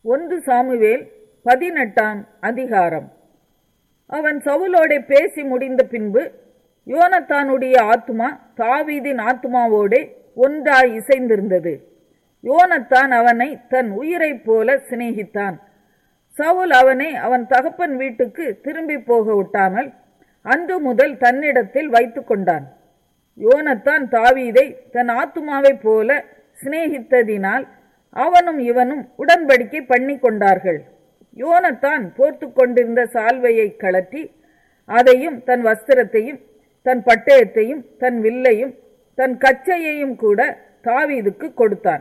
ஒன்று சாமுவேல் பதினெட்டாம் அதிகாரம் அவன் சவுலோடே பேசி முடிந்த பின்பு யோனத்தானுடைய ஆத்துமா தாவீதின் ஆத்துமாவோடே ஒன்றாய் இசைந்திருந்தது யோனத்தான் அவனை தன் உயிரைப் போல சிநேகித்தான் சவுல் அவனை அவன் தகப்பன் வீட்டுக்கு திரும்பி போக விட்டாமல் அன்று முதல் தன்னிடத்தில் வைத்து கொண்டான் யோனத்தான் தாவீதை தன் ஆத்துமாவைப் போல சிநேகித்ததினால் அவனும் இவனும் உடன்படிக்கை பண்ணி கொண்டார்கள் யோனத்தான் போர்த்து கொண்டிருந்த சால்வையை கழற்றி அதையும் தன் வஸ்திரத்தையும் தன் பட்டயத்தையும் தன் வில்லையும் தன் கச்சையையும் கூட தாவீதுக்கு கொடுத்தான்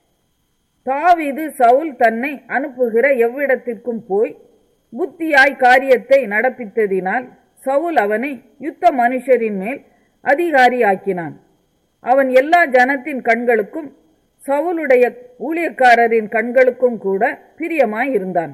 தாவீது சவுல் தன்னை அனுப்புகிற எவ்விடத்திற்கும் போய் புத்தியாய் காரியத்தை நடப்பித்ததினால் சவுல் அவனை யுத்த மனுஷரின் மேல் அதிகாரியாக்கினான் அவன் எல்லா ஜனத்தின் கண்களுக்கும் சவுலுடைய ஊழியக்காரரின் கண்களுக்கும் கூட பிரியமாய் இருந்தான்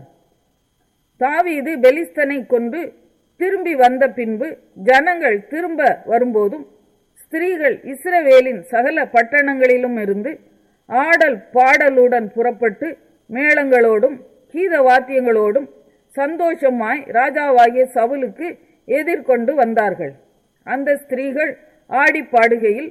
தாவீது பெலிஸ்தனை கொண்டு திரும்பி வந்த பின்பு ஜனங்கள் திரும்ப வரும்போதும் ஸ்திரீகள் இஸ்ரவேலின் சகல பட்டணங்களிலும் இருந்து ஆடல் பாடலுடன் புறப்பட்டு மேளங்களோடும் கீத வாத்தியங்களோடும் சந்தோஷமாய் ராஜாவாகிய சவுலுக்கு எதிர்கொண்டு வந்தார்கள் அந்த ஸ்திரீகள் ஆடி பாடுகையில்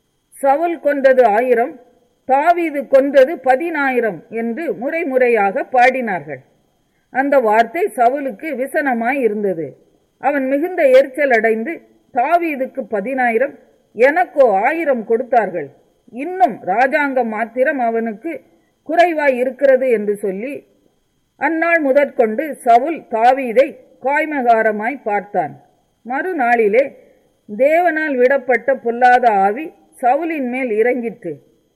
சவுல் கொன்றது ஆயிரம் தாவீது கொன்றது பதினாயிரம் என்று முறை முறையாக பாடினார்கள் அந்த வார்த்தை சவுலுக்கு விசனமாய் இருந்தது அவன் மிகுந்த எரிச்சல் அடைந்து தாவீதுக்கு பதினாயிரம் எனக்கோ ஆயிரம் கொடுத்தார்கள் இன்னும் ராஜாங்கம் மாத்திரம் அவனுக்கு குறைவாய் இருக்கிறது என்று சொல்லி அந்நாள் முதற்கொண்டு சவுல் தாவீதை காய்மகாரமாய் பார்த்தான் மறுநாளிலே தேவனால் விடப்பட்ட பொல்லாத ஆவி சவுலின் மேல் இறங்கிற்று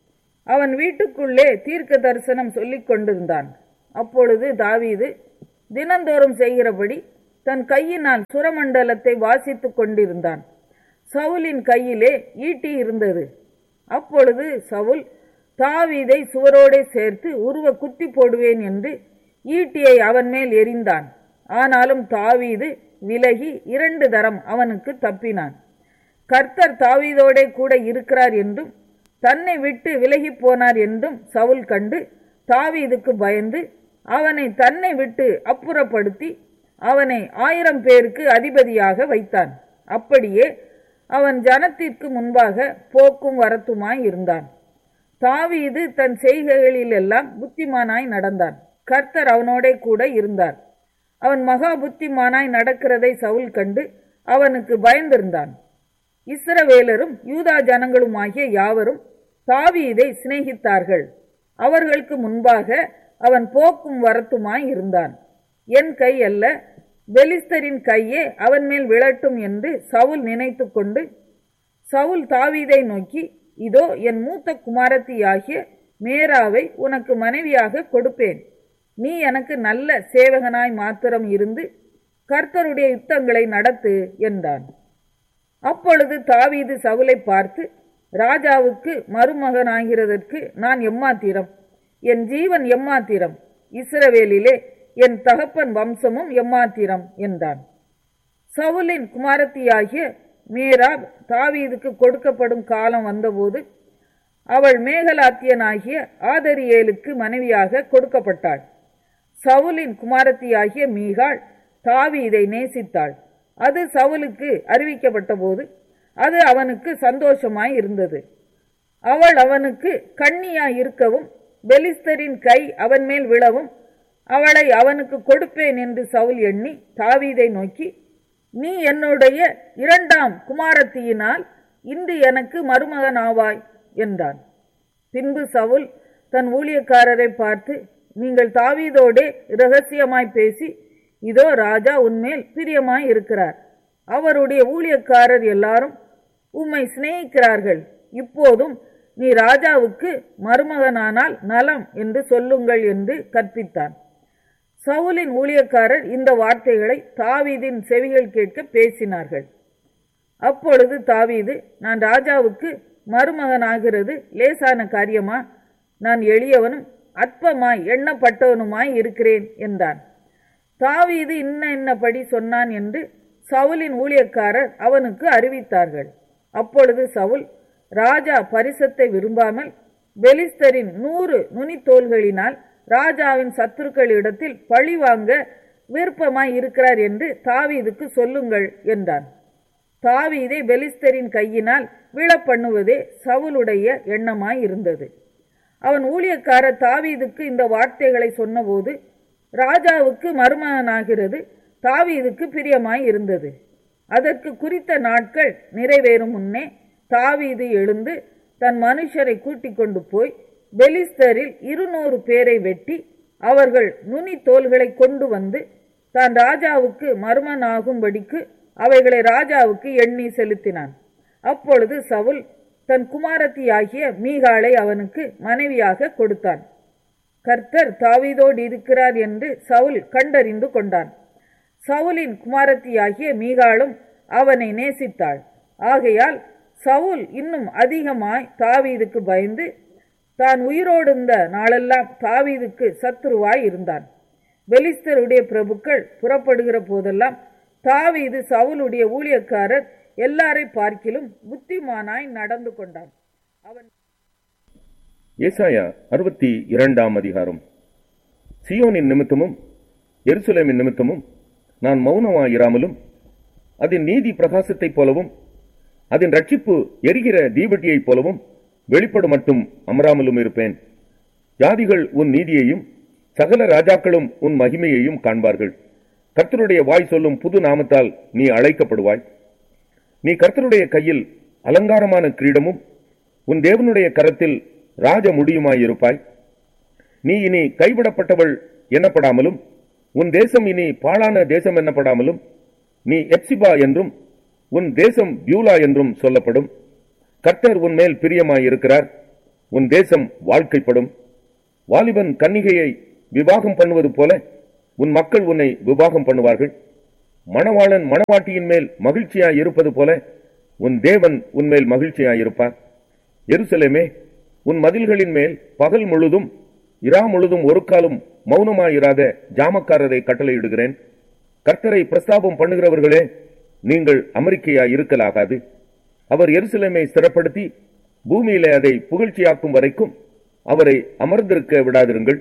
அவன் வீட்டுக்குள்ளே தீர்க்க தரிசனம் சொல்லிக் கொண்டிருந்தான் அப்பொழுது தாவீது தினந்தோறும் செய்கிறபடி தன் கையினால் சுரமண்டலத்தை வாசித்துக் கொண்டிருந்தான் சவுலின் கையிலே ஈட்டி இருந்தது அப்பொழுது சவுல் தாவீதை சுவரோடே சேர்த்து உருவ குத்தி போடுவேன் என்று ஈட்டியை அவன் மேல் எறிந்தான் ஆனாலும் தாவீது விலகி இரண்டு தரம் அவனுக்கு தப்பினான் கர்த்தர் தாவீதோடே கூட இருக்கிறார் என்றும் தன்னை விட்டு விலகி போனார் என்றும் சவுல் கண்டு தாவீதுக்கு பயந்து அவனை தன்னை விட்டு அப்புறப்படுத்தி அவனை ஆயிரம் பேருக்கு அதிபதியாக வைத்தான் அப்படியே அவன் ஜனத்திற்கு முன்பாக போக்கும் வரத்துமாய் இருந்தான் தாவீது தன் செய்கைகளிலெல்லாம் புத்திமானாய் நடந்தான் கர்த்தர் அவனோடே கூட இருந்தார் அவன் மகா புத்திமானாய் நடக்கிறதை சவுல் கண்டு அவனுக்கு பயந்திருந்தான் இஸ்ரவேலரும் யூதா ஜனங்களுமாகிய யாவரும் தாவீதை சிநேகித்தார்கள் அவர்களுக்கு முன்பாக அவன் போக்கும் வரத்துமாய் இருந்தான் என் கை அல்ல பெலிஸ்தரின் கையே அவன் மேல் விழட்டும் என்று சவுல் நினைத்து கொண்டு சவுல் தாவீதை நோக்கி இதோ என் மூத்த குமாரத்தியாகிய மேராவை உனக்கு மனைவியாக கொடுப்பேன் நீ எனக்கு நல்ல சேவகனாய் மாத்திரம் இருந்து கர்த்தருடைய யுத்தங்களை நடத்து என்றான் அப்பொழுது தாவீது சவுலை பார்த்து ராஜாவுக்கு மருமகனாகிறதற்கு நான் எம்மாத்திரம் என் ஜீவன் எம்மாத்திரம் இஸ்ரவேலிலே என் தகப்பன் வம்சமும் எம்மாத்திரம் என்றான் சவுலின் குமாரத்தியாகிய மேராப் தாவீதுக்கு கொடுக்கப்படும் காலம் வந்தபோது அவள் மேகலாத்தியனாகிய ஆதரியேலுக்கு மனைவியாக கொடுக்கப்பட்டாள் சவுலின் குமாரத்தியாகிய மீகாள் தாவீதை நேசித்தாள் அது சவுலுக்கு அறிவிக்கப்பட்ட போது அது அவனுக்கு சந்தோஷமாய் இருந்தது அவள் அவனுக்கு கண்ணியாய் இருக்கவும் பெலிஸ்தரின் கை அவன் மேல் விழவும் அவளை அவனுக்கு கொடுப்பேன் என்று சவுல் எண்ணி தாவீதை நோக்கி நீ என்னுடைய இரண்டாம் குமாரத்தியினால் இன்று எனக்கு மருமகனாவாய் என்றான் பின்பு சவுல் தன் ஊழியக்காரரை பார்த்து நீங்கள் தாவீதோடே இரகசியமாய் பேசி இதோ ராஜா உன்மேல் பிரியமாய் இருக்கிறார் அவருடைய ஊழியக்காரர் எல்லாரும் உம்மை சிநேகிக்கிறார்கள் இப்போதும் நீ ராஜாவுக்கு மருமகனானால் நலம் என்று சொல்லுங்கள் என்று கற்பித்தான் சவுலின் ஊழியக்காரர் இந்த வார்த்தைகளை தாவீதின் செவிகள் கேட்க பேசினார்கள் அப்பொழுது தாவீது நான் ராஜாவுக்கு மருமகனாகிறது லேசான காரியமா நான் எளியவனும் அற்பமாய் எண்ணப்பட்டவனுமாய் இருக்கிறேன் என்றான் தாவீது இன்ன இன்னபடி சொன்னான் என்று சவுலின் ஊழியக்காரர் அவனுக்கு அறிவித்தார்கள் அப்பொழுது சவுல் ராஜா பரிசத்தை விரும்பாமல் பெலிஸ்தரின் நூறு நுனித்தோள்களினால் ராஜாவின் சத்துருக்களிடத்தில் பழி வாங்க விருப்பமாய் இருக்கிறார் என்று தாவீதுக்கு சொல்லுங்கள் என்றான் தாவீதை பெலிஸ்தரின் கையினால் விழப்பண்ணுவதே சவுலுடைய எண்ணமாய் இருந்தது அவன் ஊழியக்காரர் தாவீதுக்கு இந்த வார்த்தைகளை சொன்னபோது ராஜாவுக்கு மருமகனாகிறது தாவீதுக்கு பிரியமாய் இருந்தது அதற்கு குறித்த நாட்கள் நிறைவேறும் முன்னே தாவீது எழுந்து தன் மனுஷரை கூட்டிக் கொண்டு போய் பெலிஸ்தரில் இருநூறு பேரை வெட்டி அவர்கள் நுனி தோள்களை கொண்டு வந்து தான் ராஜாவுக்கு மர்மனாகும்படிக்கு அவைகளை ராஜாவுக்கு எண்ணி செலுத்தினான் அப்பொழுது சவுல் தன் குமாரத்தியாகிய மீகாளை அவனுக்கு மனைவியாக கொடுத்தான் கர்த்தர் தாவீதோடு இருக்கிறார் என்று சவுல் கண்டறிந்து கொண்டான் சவுலின் குமாரத்தியாகிய மீகாளும் அவனை நேசித்தாள் ஆகையால் சவுல் இன்னும் அதிகமாய் தாவீதுக்கு பயந்து தான் உயிரோடு இருந்த நாளெல்லாம் தாவீதுக்கு சத்துருவாய் இருந்தான் பெலிஸ்தருடைய பிரபுக்கள் புறப்படுகிற போதெல்லாம் தாவீது சவுலுடைய ஊழியக்காரர் எல்லாரை பார்க்கிலும் புத்திமானாய் நடந்து கொண்டான் அவன் ஏசாயா அறுபத்தி இரண்டாம் அதிகாரம் சியோனின் நிமித்தமும் எருசலேமின் நிமித்தமும் நான் மௌனமாயிராமலும் அதன் நீதி பிரகாசத்தைப் போலவும் அதன் ரட்சிப்பு எரிகிற தீபட்டியைப் போலவும் வெளிப்படும் மட்டும் அமராமலும் இருப்பேன் ஜாதிகள் உன் நீதியையும் சகல ராஜாக்களும் உன் மகிமையையும் காண்பார்கள் கர்த்தருடைய வாய் சொல்லும் புது நாமத்தால் நீ அழைக்கப்படுவாய் நீ கர்த்தருடைய கையில் அலங்காரமான கிரீடமும் உன் தேவனுடைய கரத்தில் ராஜ முடியுமாயிருப்பாய் நீ இனி கைவிடப்பட்டவள் எண்ணப்படாமலும் உன் தேசம் இனி பாழான தேசம் எண்ணப்படாமலும் நீ எப்சிபா என்றும் உன் தேசம் பியூலா என்றும் சொல்லப்படும் கர்த்தர் உன் மேல் பிரியமாயிருக்கிறார் உன் தேசம் வாழ்க்கைப்படும் வாலிபன் கன்னிகையை விவாகம் பண்ணுவது போல உன் மக்கள் உன்னை விவாகம் பண்ணுவார்கள் மணவாளன் மணவாட்டியின் மேல் மகிழ்ச்சியாய் இருப்பது போல உன் தேவன் உன்மேல் மகிழ்ச்சியாய் இருப்பார் எருசலேமே உன் மதில்களின் மேல் பகல் முழுதும் இரா முழுதும் ஒரு காலம் மௌனமாயிராத ஜாமக்காரரை கட்டளையிடுகிறேன் கர்த்தரை பிரஸ்தாபம் பண்ணுகிறவர்களே நீங்கள் அமெரிக்கையாய் இருக்கலாகாது அவர் எருசலேமை ஸ்திரப்படுத்தி பூமியிலே அதை புகழ்ச்சியாக்கும் வரைக்கும் அவரை அமர்ந்திருக்க விடாதிருங்கள்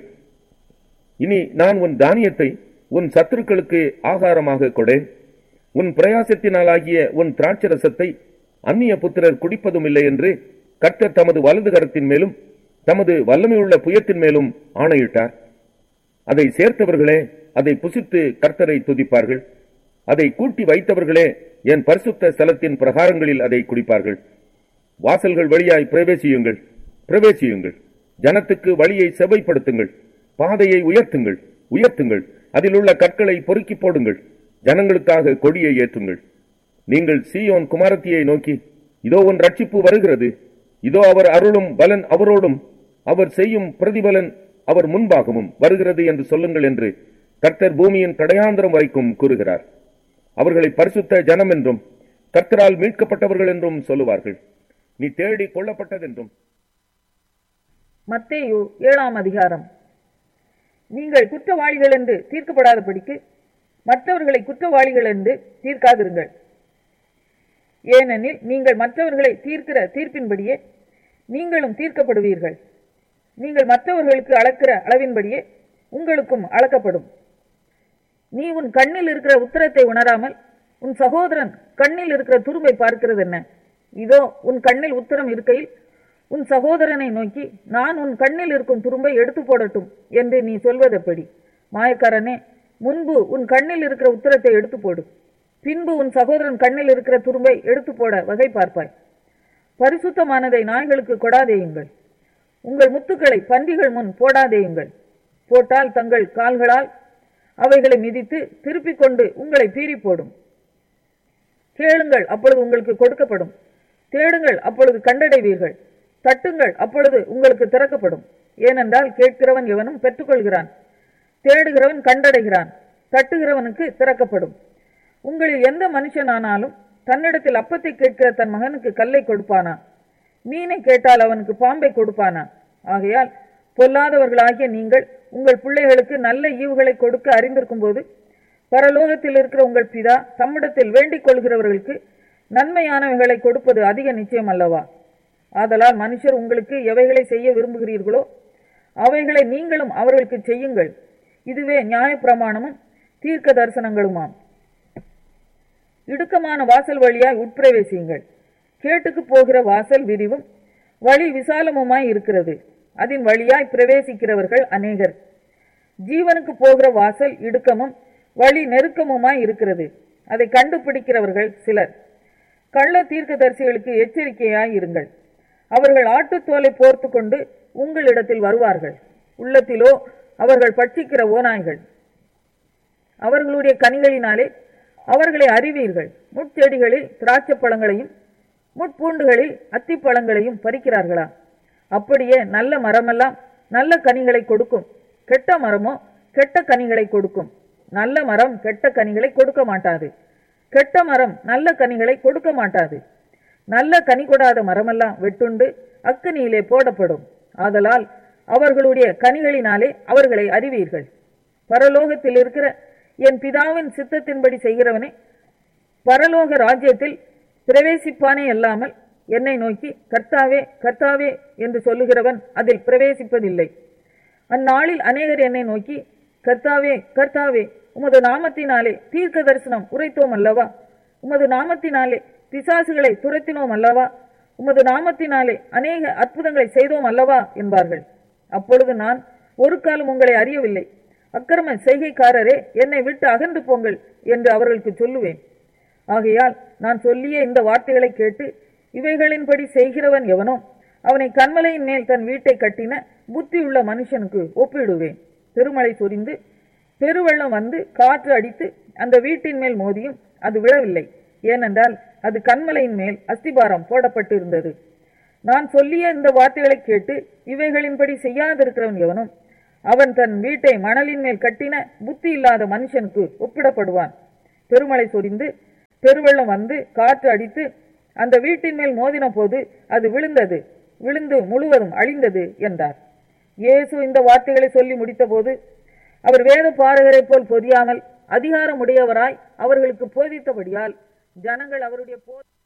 இனி நான் உன் தானியத்தை உன் சத்துருக்களுக்கு ஆகாரமாக கொடேன் உன் பிரயாசத்தினாலாகிய உன் திராட்சரசத்தை அந்நிய புத்திரர் குடிப்பதும் இல்லை என்று கர்த்தர் தமது வலது கரத்தின் மேலும் தமது வல்லமையுள்ள புயத்தின் மேலும் ஆணையிட்டார் அதை சேர்த்தவர்களே அதை புசித்து கர்த்தரை துதிப்பார்கள் அதை கூட்டி வைத்தவர்களே என் பரிசுத்த ஸ்தலத்தின் பிரகாரங்களில் அதை குடிப்பார்கள் வாசல்கள் வழியாய் பிரவேசியுங்கள் பிரவேசியுங்கள் ஜனத்துக்கு வழியை செவைப்படுத்துங்கள் பாதையை உயர்த்துங்கள் உயர்த்துங்கள் அதில் உள்ள கற்களை பொறுக்கி போடுங்கள் ஜனங்களுக்காக கொடியை ஏற்றுங்கள் நீங்கள் சீயோன் குமாரத்தியை நோக்கி இதோ உன் ரட்சிப்பு வருகிறது இதோ அவர் அருளும் பலன் அவரோடும் அவர் செய்யும் பிரதிபலன் அவர் முன்பாகவும் வருகிறது என்று சொல்லுங்கள் என்று கர்த்தர் பூமியின் கடையாந்திரம் வரைக்கும் கூறுகிறார் அவர்களை பரிசுத்த ஜனம் என்றும் கர்த்தரால் மீட்கப்பட்டவர்கள் என்றும் சொல்லுவார்கள் நீ தேடி கொள்ளப்பட்டதென்றும் மத்தேயு ஏழாம் அதிகாரம் நீங்கள் குற்றவாளிகள் என்று தீர்க்கப்படாதபடிக்கு மற்றவர்களை குற்றவாளிகள் என்று தீர்க்காதிருங்கள் ஏனெனில் நீங்கள் மற்றவர்களை தீர்க்கிற தீர்ப்பின்படியே நீங்களும் தீர்க்கப்படுவீர்கள் நீங்கள் மற்றவர்களுக்கு அளக்கிற அளவின்படியே உங்களுக்கும் அளக்கப்படும் நீ உன் கண்ணில் இருக்கிற உத்தரத்தை உணராமல் உன் சகோதரன் கண்ணில் இருக்கிற துரும்பை பார்க்கிறது என்ன இதோ உன் கண்ணில் உத்தரம் இருக்கையில் உன் சகோதரனை நோக்கி நான் உன் கண்ணில் இருக்கும் துரும்பை எடுத்து போடட்டும் என்று நீ சொல்வதெப்படி மாயக்காரனே முன்பு உன் கண்ணில் இருக்கிற உத்தரத்தை எடுத்து போடு பின்பு உன் சகோதரன் கண்ணில் இருக்கிற துரும்பை எடுத்து போட வகை பார்ப்பாய் பரிசுத்தமானதை நாய்களுக்கு கொடாதேயுங்கள் உங்கள் முத்துக்களை பன்றிகள் முன் போடாதேயுங்கள் போட்டால் தங்கள் கால்களால் அவைகளை மிதித்து திருப்பிக் கொண்டு உங்களை பீறி போடும் கேளுங்கள் அப்பொழுது உங்களுக்கு கொடுக்கப்படும் தேடுங்கள் அப்பொழுது கண்டடைவீர்கள் தட்டுங்கள் அப்பொழுது உங்களுக்கு திறக்கப்படும் ஏனென்றால் கேட்கிறவன் எவனும் பெற்றுக்கொள்கிறான் தேடுகிறவன் கண்டடைகிறான் தட்டுகிறவனுக்கு திறக்கப்படும் உங்களில் எந்த மனுஷனானாலும் தன்னிடத்தில் அப்பத்தை கேட்கிற தன் மகனுக்கு கல்லை கொடுப்பானா மீனை கேட்டால் அவனுக்கு பாம்பை கொடுப்பானா ஆகையால் பொல்லாதவர்களாகிய நீங்கள் உங்கள் பிள்ளைகளுக்கு நல்ல ஈவுகளை கொடுக்க அறிந்திருக்கும் போது பரலோகத்தில் இருக்கிற உங்கள் பிதா தம்மிடத்தில் வேண்டிக் கொள்கிறவர்களுக்கு நன்மையானவைகளை கொடுப்பது அதிக நிச்சயம் அல்லவா ஆதலால் மனுஷர் உங்களுக்கு எவைகளை செய்ய விரும்புகிறீர்களோ அவைகளை நீங்களும் அவர்களுக்கு செய்யுங்கள் இதுவே நியாயப்பிரமாணமும் தீர்க்க தரிசனங்களுமாம் இடுக்கமான வாசல் வழியாய் உட்பிரவேசியுங்கள் கேட்டுக்கு போகிற வாசல் விரிவும் வழி விசாலமுமாய் இருக்கிறது அதன் வழியாய் பிரவேசிக்கிறவர்கள் அநேகர் ஜீவனுக்கு போகிற வாசல் இடுக்கமும் வழி நெருக்கமுமாய் இருக்கிறது அதை கண்டுபிடிக்கிறவர்கள் சிலர் கள்ள தீர்க்கதரிசிகளுக்கு எச்சரிக்கையாய் இருங்கள் அவர்கள் ஆட்டுத்தோலை போர்த்து கொண்டு உங்களிடத்தில் வருவார்கள் உள்ளத்திலோ அவர்கள் பட்சிக்கிற ஓநாய்கள் அவர்களுடைய கனிகளினாலே அவர்களை அறிவீர்கள் முட்செடிகளில் திராட்சை பழங்களையும் முட்பூண்டுகளில் அத்திப்பழங்களையும் பறிக்கிறார்களா அப்படியே நல்ல மரமெல்லாம் நல்ல கனிகளை கொடுக்கும் கெட்ட மரமோ கெட்ட கனிகளை கொடுக்கும் நல்ல மரம் கெட்ட கனிகளை கொடுக்க மாட்டாது கெட்ட மரம் நல்ல கனிகளை கொடுக்க மாட்டாது நல்ல கனி கொடாத மரமெல்லாம் வெட்டுண்டு அக்கனியிலே போடப்படும் ஆதலால் அவர்களுடைய கனிகளினாலே அவர்களை அறிவீர்கள் பரலோகத்தில் இருக்கிற என் பிதாவின் சித்தத்தின்படி செய்கிறவனே பரலோக ராஜ்யத்தில் பிரவேசிப்பானே அல்லாமல் என்னை நோக்கி கர்த்தாவே கர்த்தாவே என்று சொல்லுகிறவன் அதில் பிரவேசிப்பதில்லை அந்நாளில் அநேகர் என்னை நோக்கி கர்த்தாவே கர்த்தாவே உமது நாமத்தினாலே தீர்க்க தரிசனம் உரைத்தோம் அல்லவா உமது நாமத்தினாலே பிசாசுகளை துரத்தினோம் அல்லவா உமது நாமத்தினாலே அநேக அற்புதங்களை செய்தோம் அல்லவா என்பார்கள் அப்பொழுது நான் ஒரு காலம் உங்களை அறியவில்லை அக்கிரம செய்கைக்காரரே என்னை விட்டு அகன்று போங்கள் என்று அவர்களுக்கு சொல்லுவேன் ஆகையால் நான் சொல்லிய இந்த வார்த்தைகளை கேட்டு இவைகளின்படி செய்கிறவன் எவனோ அவனை கண்மலையின் மேல் தன் வீட்டை கட்டின புத்தியுள்ள மனுஷனுக்கு ஒப்பிடுவேன் பெருமழை சொரிந்து பெருவெள்ளம் வந்து காற்று அடித்து அந்த வீட்டின் மேல் மோதியும் அது விழவில்லை ஏனென்றால் அது கண்மலையின் மேல் அஸ்திபாரம் போடப்பட்டிருந்தது நான் சொல்லிய இந்த வார்த்தைகளை கேட்டு இவைகளின்படி செய்யாதிருக்கிறவன் எவனும் அவன் தன் வீட்டை மணலின் மேல் கட்டின புத்தி இல்லாத மனுஷனுக்கு ஒப்பிடப்படுவான் பெருமழை சொரிந்து பெருவெள்ளம் வந்து காற்று அடித்து அந்த வீட்டின் மேல் மோதின போது அது விழுந்தது விழுந்து முழுவதும் அழிந்தது என்றார் இயேசு இந்த வார்த்தைகளை சொல்லி முடித்தபோது அவர் வேத பாரகரைப் போல் பொதியாமல் அதிகாரமுடையவராய் அவர்களுக்கு போதித்தபடியால் ஜனங்கள் அவருடைய போ